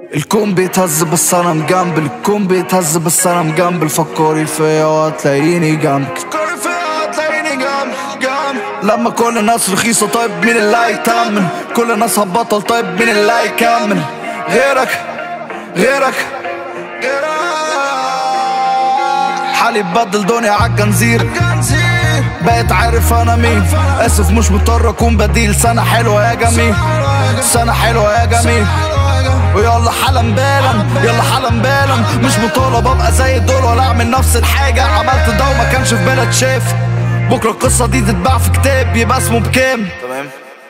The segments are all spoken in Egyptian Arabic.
الكون بيتهز بس انا مجنبل الكون بيتهز بس انا مجنبل فكري فيا وهتلاقيني جنبك فكري فيا وهتلاقيني جنبك جنبك لما كل الناس رخيصة طيب مين اللي هيتأمن كل الناس هتبطل طيب مين اللي هيكمل غيرك غيرك غيرك حالي بدل دنيا عالجنزير بقيت عارف انا مين اسف مش مضطر اكون بديل سنة حلوة يا جميل سنة حلوة يا جميل ويلا حالا بالا يلا حالا بالا مش مطالب ابقى زي دول ولا اعمل نفس الحاجة عملت ده وما كانش في بالي اتشاف بكرة القصة دي تتباع في كتاب يبقى اسمه بكام تمام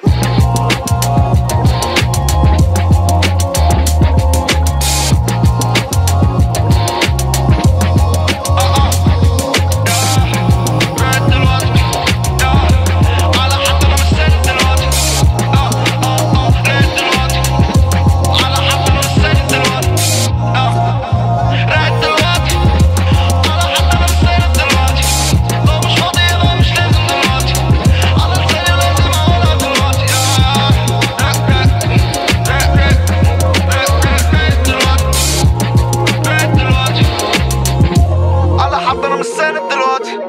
على حد انا مش ساند دلوقتي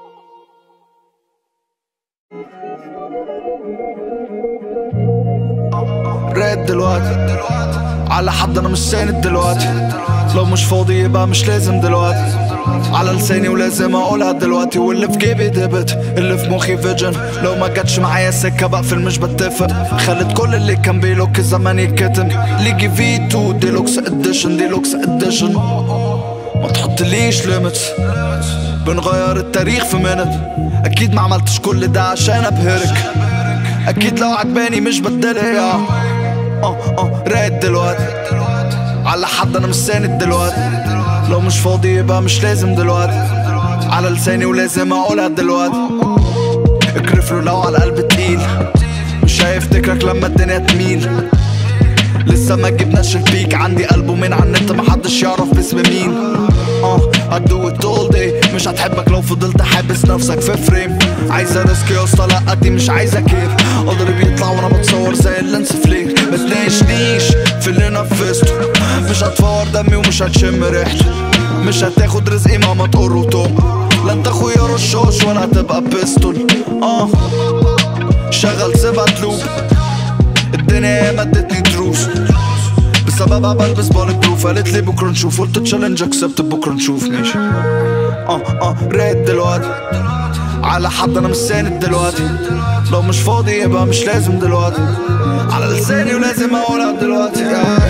راد دلوقتي على حد انا مش ساند دلوقتي لو مش فاضي يبقى مش لازم دلوقتي على لساني ولازم اقولها دلوقتي واللي في جيبي دبت اللي في مخي فيجن لو ما جاتش معايا سكه بقفل مش بتفق خلت كل اللي كان بيلوك الزمان يتكتم ليجي في 2 ديلوكس اديشن ديلوكس اديشن ما تحطليش ليميتس بنغير التاريخ في منت اكيد ما عملتش كل ده عشان ابهرك اكيد لو عجباني مش بدلها يا اه اه راقد دلوقتي على حد انا مش ساند دلوقتي لو مش فاضي يبقى مش لازم دلوقتي على لساني ولازم اقولها دلوقتي اكرف له لو على القلب تقيل مش هيفتكرك لما الدنيا تميل لسه ما جبناش البيك عندي ألبومين على النت محدش يعرف باسم مين اه I do it all day مش هتحبك لو فضلت حابس نفسك في فريم عايزة ريسك يا اسطى لا دي مش عايزة كيف قدري بيطلع وانا بتصور زي اللينس فلير ما تناقشنيش في اللي نفذته مش هتفور دمي ومش هتشم ريحته مش هتاخد رزقي ماما تقر وتوم لا انت اخويا رشاش ولا هتبقى بيستول اه شغل سيبها تلوب الدنيا ما ادتني دروس بسببها بلبس بالك بروف قالت لي بكره نشوف قلت تشالنج اكسبت بكره نشوف ماشي اه اه ريت دلوقتي على حد انا مش ساند دلوقتي لو مش فاضي يبقى مش لازم دلوقتي على لساني ولازم اقولها دلوقتي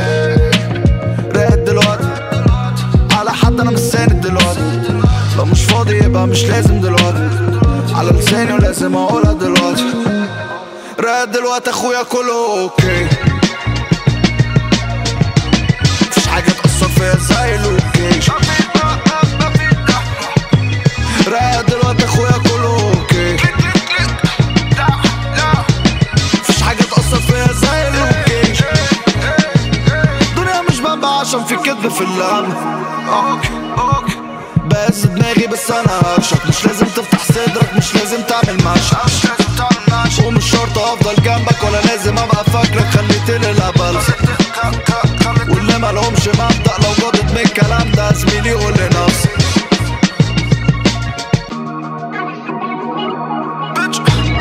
ريت دلوقتي على حد انا مش ساند دلوقتي لو مش فاضي يبقى مش لازم دلوقتي على لساني ولازم اقولها دلوقتي راد دلوقتي اخويا كله اوكي مفيش حاجة تأثر فيا زي اللوكيشن راد دلوقتي اخويا كله اوكي مفيش حاجة تأثر فيا زي اللوكيشن الدنيا مش بابا عشان في كذب في اللعب اوكي اوكي بس دماغي بس انا هرشك مش لازم تفتح صدرك مش لازم تعمل مشهد مش لازم تعمل مشهد ومش شرط افضل جنبك ولا لازم ابقى فاكرك خليتني الهبل واللي مالهمش مبدأ لو جادت من الكلام ده زميلي قول لنفسك Bitch.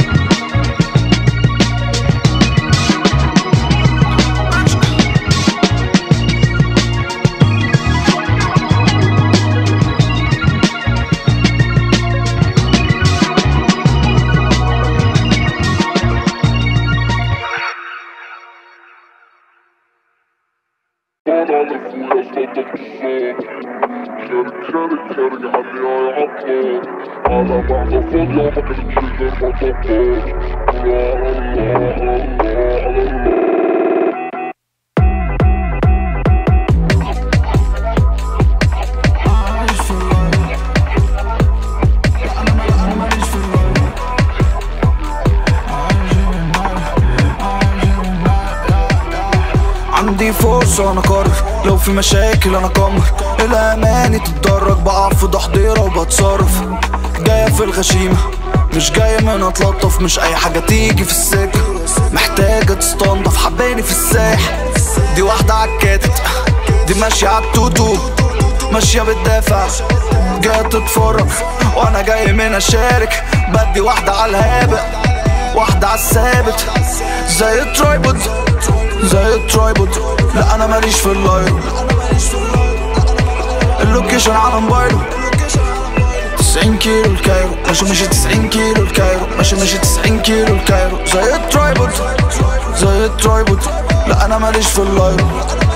طول عمري فوق صوتك الصوت شارك شارك شارك يا حبيبي يا عطار على بعض فضل وما كانش غير خطوات الله الله الله على الله عندي فرصة أنا قرر لو في مشاكل أنا قمر الأماني تتدرج بقع في ضحضيرة وبتصرف جاية في الغشيمة مش جاي من اتلطف مش اي حاجة تيجي في السكة محتاجة تستنضف حباني في الساح دي واحدة عكاتت دي ماشية عالتوتو ماشية بتدافع جاية تتفرج وانا جاي من اشارك بدي واحدة على الهابق واحدة على الثابت زي الترايبود زي الترايبود لا انا ماليش في اللايرو اللوكيشن على موبايله 90 كيلو الكايرو ماشي ماشي 90 كيلو الكايرو ماشي ماشي 90 كيلو الكايرو زي الترايبود زي الترايبود لا انا ماليش في اللايرو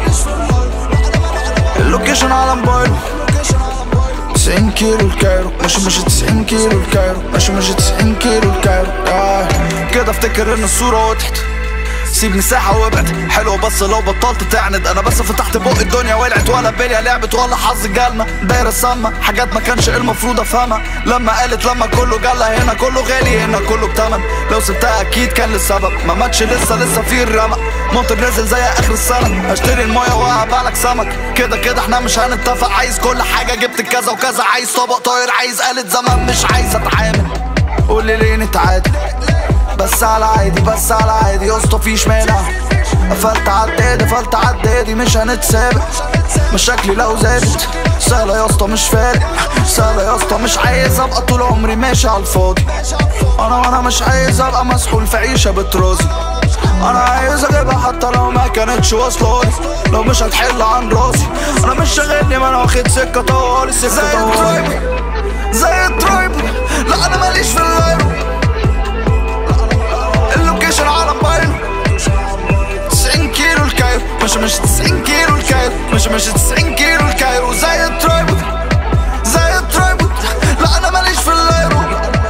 اللوكيشن على موبايله 90 كيلو الكايرو ماشي ماشي 90 كيلو الكايرو ماشي ماشي 90 كيلو الكايرو آه. كده افتكر ان الصورة وضحت سيب مساحة وابعد حلو بس لو بطلت تعند انا بس فتحت بق الدنيا ولعت ولا بليا لعبت ولا حظ جالنا دايرة سامة حاجات ما كانش المفروض افهمها لما قالت لما كله جالها هنا كله غالي هنا كله بتمن لو سبتها اكيد كان للسبب ما ماتش لسه لسه في الرمق مطر نازل زي اخر السنة اشتري المايه وهبقى لك سمك كده كده احنا مش هنتفق عايز كل حاجة جبت كذا وكذا عايز طبق طاير عايز آلة زمن مش عايز اتعامل قولي ليه نتعادل بس على عادي بس على عادي يا اسطى فيش مانع قفلت عدادي قفلت عدادي مش هنتسابق مشاكلي لو زادت سهلة يا اسطى مش فارق سهلة يا اسطى مش عايز ابقى طول عمري ماشي على الفاضي انا وانا مش عايز ابقى مسحول في عيشة بترازي انا عايز اجيبها حتى لو ما كانتش واصلالي لو مش هتحل عن راسي انا مش شاغلني ما انا واخد سكة طوالي سكة طوالي زي الترايب لا انا ماليش في اللايرو اللوكيشن على موبايله 90 كيلو الكايرو مش مش 90 كيلو الكايرو مش مش 90 كيلو الكايرو زي الترايبود زي الترايبود لا انا ماليش في اللايرو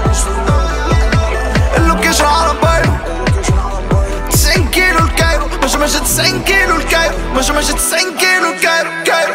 اللوكيشن على موبايله 90 كيلو الكايرو مش مش 90 كيلو الكايرو مش مش 90 كيلو الكايرو كايرو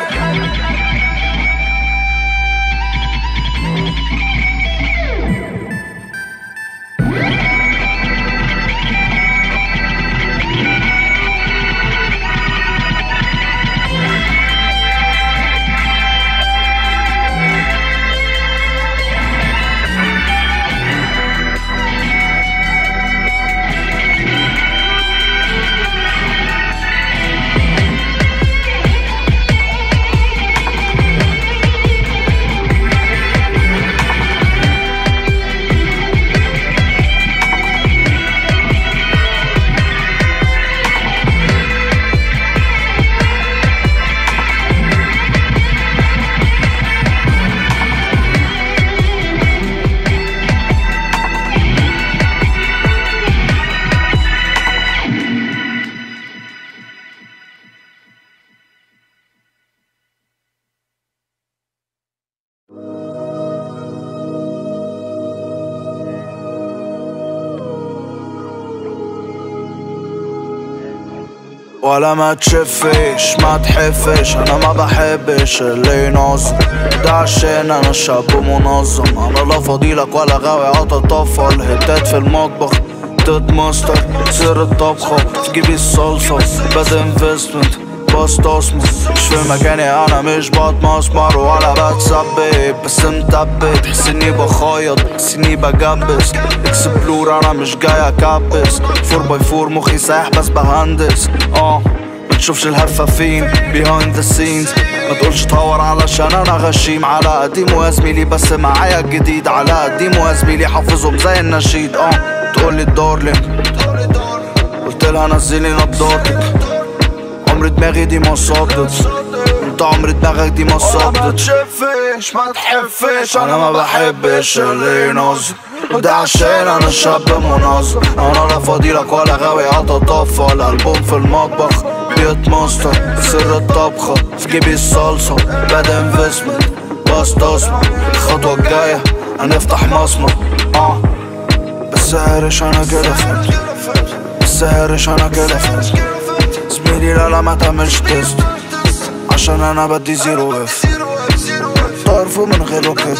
ولا ما تشفش ما تحفش انا ما بحبش اللي ينظم ده عشان انا شاب منظم انا لا فضيلك ولا غاوي اتطفل هتات في المطبخ تتمستر سر الطبخة في جيبي الصلصة باد انفستمنت بستثمر مش في مكاني انا مش بتمسمر ولا بتسبب بس مثبت حس اني بخيط حس اني بجبس اكسبلور انا مش جاي اكبس فور باي فور مخي سايح بس بهندس اه ما تشوفش الهفة فين behind the scenes ما تقولش طور علشان انا غشيم على قديم ويا زميلي بس معايا الجديد على قديم ويا زميلي حافظهم زي النشيد اه تقولي الدارلينج قلت لها نزلي نضارتك عمر دماغي دي ما صدت انت عمر دماغك دي ما صدت ما تشفش ما تحفش انا ما بحبش اللي ينظم وده عشان انا شاب منظم انا لا فضيلك ولا غاوي اتطفل البوم في المطبخ بيتمستر سر الطبخة في جيبي الصلصة باد انفستمنت بستثمر الخطوة الجاية هنفتح مصنع اه بس هارش انا كده فهمت بس هارش انا كده فهمت زميلي لا لا ما تعملش تيست عشان انا بدي زيرو اف طاير فوق من غير روكيت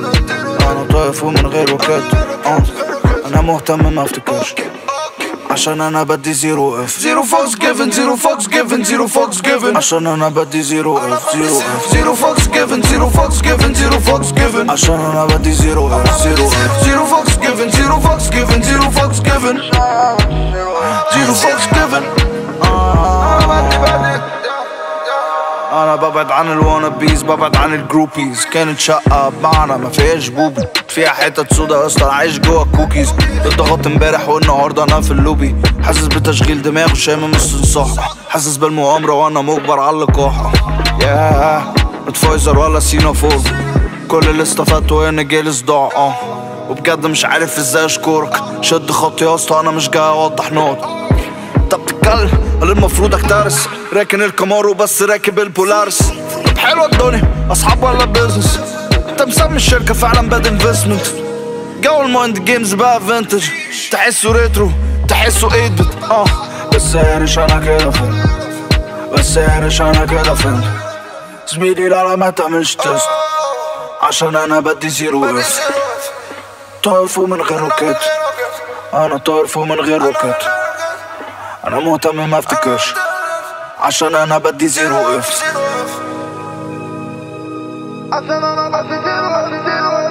انا طاير فوق من غير روكيت اه انا مهتم ما افتكرش عشان انا بدي زيرو اف زيرو فوكس جيفن زيرو فوكس جيفن زيرو فوكس جيفن عشان انا بدي زيرو اف زيرو اف زيرو فوكس جيفن زيرو فوكس جيفن زيرو فوكس جيفن عشان انا بدي زيرو اف زيرو اف زيرو فوكس جيفن given zero fucks given انا ببعد عن الوانا بيز ببعد عن الجروبيز كانت شقة بمعنى ما فيهاش بوبي فيها حتت سودا اصلا عايش جوا كوكيز اتضغطت امبارح والنهارده انا في اللوبي حاسس بتشغيل دماغ وشامم الصح حاسس بالمؤامرة وانا مجبر على اللقاح ياه متفايزر ولا سينافور كل اللي استفدته ان جالي صداع اه وبجد مش عارف ازاي اشكرك شد خطي يا اسطى انا مش جاي اوضح نقط انت بتتكلم هل المفروض اكترس راكن الكامارو بس راكب البولارس طب حلوه الدنيا اصحاب ولا بيزنس انت مسمي الشركه فعلا باد انفستمنت جو المايند جيمز بقى فينتج تحسه ريترو تحسه 8 بت اه بس يارش انا كده فين بس يارش انا كده فين زميلي لا لا ما تعملش تيست عشان انا بدي زيرو بس طاير فوق من غير روكيت انا طاير فوق من غير روكيت انا مهتم ما افتكرش عشان انا بدي زيرو افس عشان انا بدي زيرو بدي زيرو